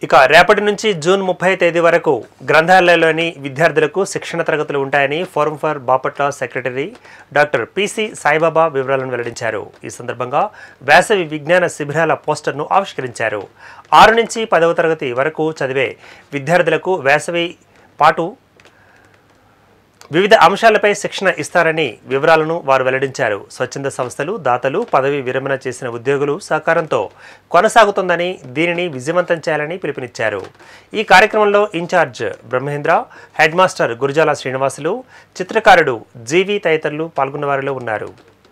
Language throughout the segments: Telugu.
ఇక రేపటి నుంచి జూన్ ముప్పై తేదీ వరకు గ్రంథాలయంలోని విద్యార్థులకు శిక్షణ తరగతులు ఉంటాయని forum for Bapatla secretary doctor PC Saibaba వివరాలను వెల్లడించారు ఈ సందర్భంగా వేసవి విజ్ఞాన శిబిరాల పోస్టర్ను ఆవిష్కరించారు ఆరు నుంచి పదవ తరగతి వరకు చదివే విద్యార్థులకు వేసవి పాటు వివిధ అంశాలపై శిక్షణ ఇస్తారని వివరాలను వారు వెల్లడించారు స్వచ్ఛంద సంస్థలు దాతలు పదవి విరమణ చేసిన ఉద్యోగులు సహకారంతో కొనసాగుతుందని దీనిని విజయవంతం చేయాలని పిలుపునిచ్చారు ఈ కార్యక్రమంలో incharge Brahmendra head master Gurujala Srinivasulu చిత్రకారుడు జీవి తదితరులు పాల్గొన్న వారిలో ఉన్నారు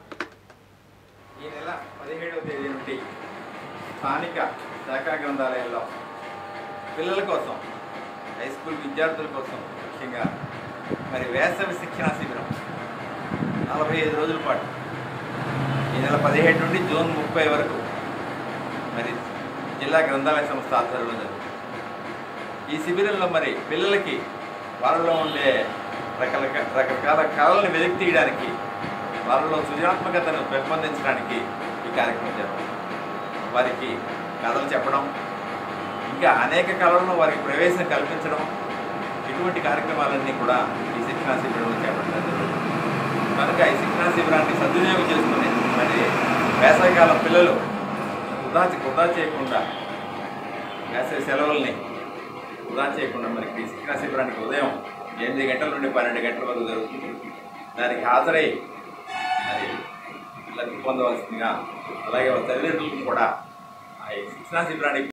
ఈ నెల పదిహేడవ తేదీ నుండి స్థానిక శాఖా గ్రంథాలయాల్లో పిల్లల కోసం హై స్కూల్ విద్యార్థుల కోసం ముఖ్యంగా మరి వేసవి శిక్షణా శిబిరం నలభై ఐదు రోజుల పాటు ఈ నెల పదిహేడు నుండి జూన్ ముప్పై వరకు మరి జిల్లా గ్రంథాలయ సంస్థ ఆధ్వర్యంలో జరుగుతుంది ఈ శిబిరంలో మరి పిల్లలకి వాళ్ళలో ఉండే రకరకాల రకరకాల కళలను వెలికి తీయడానికి వాళ్ళలో సృజనాత్మకతను పెంపొందించడానికి ఈ కార్యక్రమం జరుగుతుంది వారికి కథలు చెప్పడం ఇంకా అనేక కళలను వారికి ప్రవేశం కల్పించడం ఇటువంటి కార్యక్రమాలన్నీ కూడా ఈ శిక్షణా శిబిరంలో చేపట్టడం జరుగుతుంది కనుక ఈ శిక్షణా శిబిరాన్ని సద్వినియోగం చేసుకుని మరి వేసవికాలం పిల్లలు వృధా వృధా చేయకుండా వేసవి సెలవుల్ని వృధా చేయకుండా మనకి ఈ శిక్షణా శిబిరానికి ఉదయం ఎనిమిది గంటల నుండి పన్నెండు గంటల వరకు జరుగుతుంది దానికి హాజరై మరి లబ్ధి పొందవలసిందిగా అలాగే వాళ్ళ తల్లిదండ్రులకు కూడా ఆ ఈ శిక్షణా శిబిరానికి